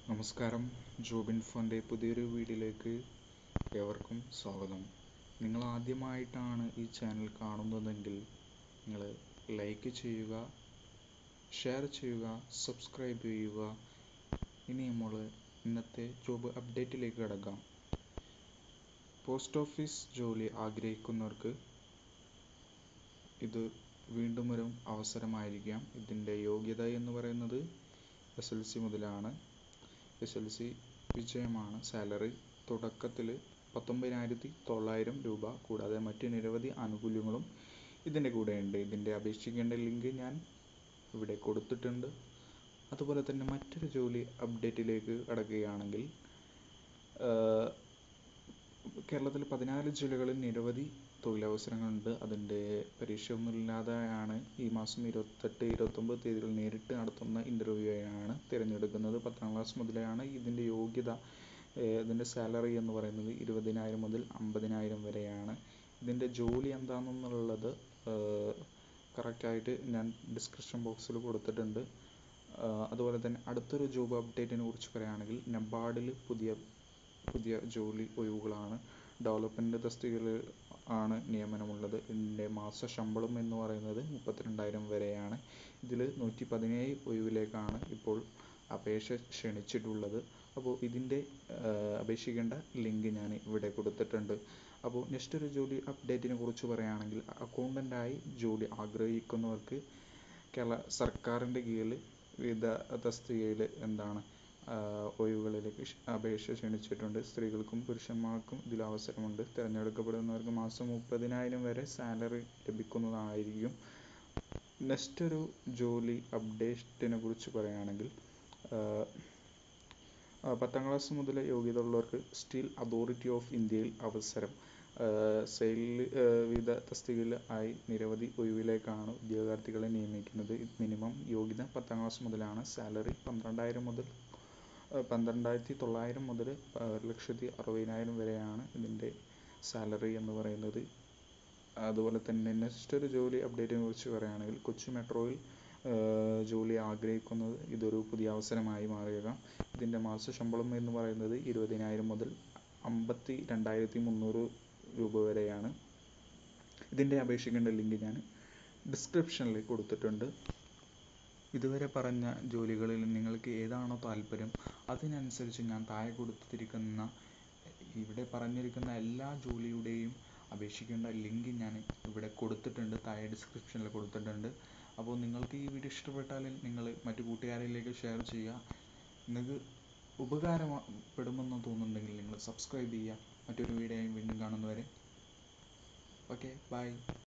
നമസ്കാരം ജോബിൻ ഫോൻ്റെ പുതിയൊരു വീഡിയോയിലേക്ക് ഏവർക്കും സ്വാഗതം നിങ്ങൾ ആദ്യമായിട്ടാണ് ഈ ചാനൽ കാണുന്നതെങ്കിൽ നിങ്ങൾ ലൈക്ക് ചെയ്യുക ഷെയർ ചെയ്യുക സബ്സ്ക്രൈബ് ചെയ്യുക ഇനി നമ്മൾ ഇന്നത്തെ ജോബ് അപ്ഡേറ്റിലേക്ക് കിടക്കാം പോസ്റ്റ് ഓഫീസ് ജോലി ആഗ്രഹിക്കുന്നവർക്ക് ഇത് വീണ്ടും ഒരു അവസരമായിരിക്കാം ഇതിൻ്റെ യോഗ്യത എന്ന് പറയുന്നത് എസ് എൽ സി മുതലാണ് എസ് എൽ സി വിജയമാണ് സാലറി തുടക്കത്തിൽ പത്തൊമ്പതിനായിരത്തി തൊള്ളായിരം രൂപ കൂടാതെ മറ്റ് നിരവധി ആനുകൂല്യങ്ങളും ഇതിൻ്റെ കൂടെയുണ്ട് ഇതിൻ്റെ അപേക്ഷിക്കേണ്ട ലിങ്ക് ഞാൻ ഇവിടെ കൊടുത്തിട്ടുണ്ട് അതുപോലെ തന്നെ മറ്റൊരു ജോലി അപ്ഡേറ്റിലേക്ക് കടക്കുകയാണെങ്കിൽ കേരളത്തിൽ പതിനാല് ജില്ലകളിൽ നിരവധി തൊഴിലവസരങ്ങളുണ്ട് അതിൻ്റെ പരീക്ഷയൊന്നുമില്ലാതെയാണ് ഈ മാസം ഇരുപത്തെട്ട് ഇരുപത്തൊമ്പത് തീയതികൾ നേരിട്ട് നടത്തുന്ന ഇൻ്റർവ്യൂയാണ് തിരഞ്ഞെടുക്കുന്നത് പത്താം ക്ലാസ് മുതലാണ് ഇതിൻ്റെ യോഗ്യത ഇതിൻ്റെ സാലറി എന്ന് പറയുന്നത് ഇരുപതിനായിരം മുതൽ അമ്പതിനായിരം വരെയാണ് ഇതിൻ്റെ ജോലി എന്താണെന്നുള്ളത് കറക്റ്റായിട്ട് ഞാൻ ഡിസ്ക്രിപ്ഷൻ ബോക്സിൽ കൊടുത്തിട്ടുണ്ട് അതുപോലെ തന്നെ അടുത്തൊരു ജോബ് അപ്ഡേറ്റിനെ കുറിച്ച് പറയുകയാണെങ്കിൽ നബാർഡിൽ പുതിയ പുതിയ ജോലി ഒഴിവുകളാണ് ഡെവലപ്മെൻറ്റ് തസ്തികയിൽ ആണ് നിയമനമുള്ളത് ഇതിൻ്റെ മാസ ശമ്പളം എന്ന് പറയുന്നത് മുപ്പത്തിരണ്ടായിരം വരെയാണ് ഇതിൽ നൂറ്റി പതിനേഴ് ഒഴിവിലേക്കാണ് ഇപ്പോൾ അപേക്ഷ ക്ഷണിച്ചിട്ടുള്ളത് അപ്പോൾ ഇതിൻ്റെ അപേക്ഷിക്കേണ്ട ലിങ്ക് ഞാൻ ഇവിടെ കൊടുത്തിട്ടുണ്ട് അപ്പോൾ നെക്സ്റ്റ് ഒരു ജോലി അപ്ഡേറ്റിനെ കുറിച്ച് പറയുകയാണെങ്കിൽ അക്കൗണ്ടൻ്റായി ജോലി ആഗ്രഹിക്കുന്നവർക്ക് കേരള സർക്കാരിൻ്റെ കീഴിൽ വിവിധ തസ്തികയിൽ എന്താണ് ഒഴിവുകളിലേക്ക് അപേക്ഷ ക്ഷണിച്ചിട്ടുണ്ട് സ്ത്രീകൾക്കും പുരുഷന്മാർക്കും ഇതിൽ അവസരമുണ്ട് തിരഞ്ഞെടുക്കപ്പെടുന്നവർക്ക് മാസം മുപ്പതിനായിരം വരെ സാലറി ലഭിക്കുന്നതായിരിക്കും നെക്സ്റ്റ് ഒരു ജോലി അപ്ഡേറ്റിനെ കുറിച്ച് പറയുകയാണെങ്കിൽ പത്താം ക്ലാസ് മുതൽ യോഗ്യത ഉള്ളവർക്ക് സ്റ്റീൽ അതോറിറ്റി ഓഫ് ഇന്ത്യയിൽ അവസരം സെയിലിൽ വിവിധ തസ്തികയിൽ ആയി നിരവധി ഒഴിവിലേക്കാണ് ഉദ്യോഗാർത്ഥികളെ നിയമിക്കുന്നത് മിനിമം യോഗ്യത പത്താം ക്ലാസ് മുതലാണ് സാലറി പന്ത്രണ്ടായിരം മുതൽ പന്ത്രണ്ടായിരത്തി തൊള്ളായിരം മുതൽ ഒരു ലക്ഷത്തി അറുപതിനായിരം വരെയാണ് ഇതിൻ്റെ സാലറി എന്ന് പറയുന്നത് അതുപോലെ തന്നെ നെക്സ്റ്റ് ഒരു ജോലി അപ്ഡേറ്റിനെ കുറിച്ച് പറയുകയാണെങ്കിൽ കൊച്ചി മെട്രോയിൽ ജോലി ആഗ്രഹിക്കുന്നത് ഇതൊരു പുതിയ അവസരമായി മാറിയേക്കാം ഇതിൻ്റെ മാസ ശമ്പളം എന്ന് പറയുന്നത് ഇരുപതിനായിരം മുതൽ അമ്പത്തി രണ്ടായിരത്തി മുന്നൂറ് രൂപ വരെയാണ് ഇതിൻ്റെ അപേക്ഷിക്കേണ്ട ലിങ്ക് ഞാൻ ഡിസ്ക്രിപ്ഷനിൽ കൊടുത്തിട്ടുണ്ട് ഇതുവരെ പറഞ്ഞ ജോലികളിൽ നിങ്ങൾക്ക് ഏതാണോ താല്പര്യം അതിനനുസരിച്ച് ഞാൻ താഴെ കൊടുത്തിരിക്കുന്ന ഇവിടെ പറഞ്ഞിരിക്കുന്ന എല്ലാ ജോലിയുടെയും അപേക്ഷിക്കേണ്ട ലിങ്ക് ഞാൻ ഇവിടെ കൊടുത്തിട്ടുണ്ട് താഴെ ഡിസ്ക്രിപ്ഷനിൽ കൊടുത്തിട്ടുണ്ട് അപ്പോൾ നിങ്ങൾക്ക് ഈ വീഡിയോ ഇഷ്ടപ്പെട്ടാൽ നിങ്ങൾ മറ്റു കൂട്ടുകാരിലേക്ക് ഷെയർ ചെയ്യുക നിങ്ങൾക്ക് ഉപകാരപ്പെടുമെന്ന് തോന്നുന്നുണ്ടെങ്കിൽ നിങ്ങൾ സബ്സ്ക്രൈബ് ചെയ്യുക മറ്റൊരു വീഡിയോയും വീണ്ടും കാണുന്നവരെ ഓക്കെ ബൈ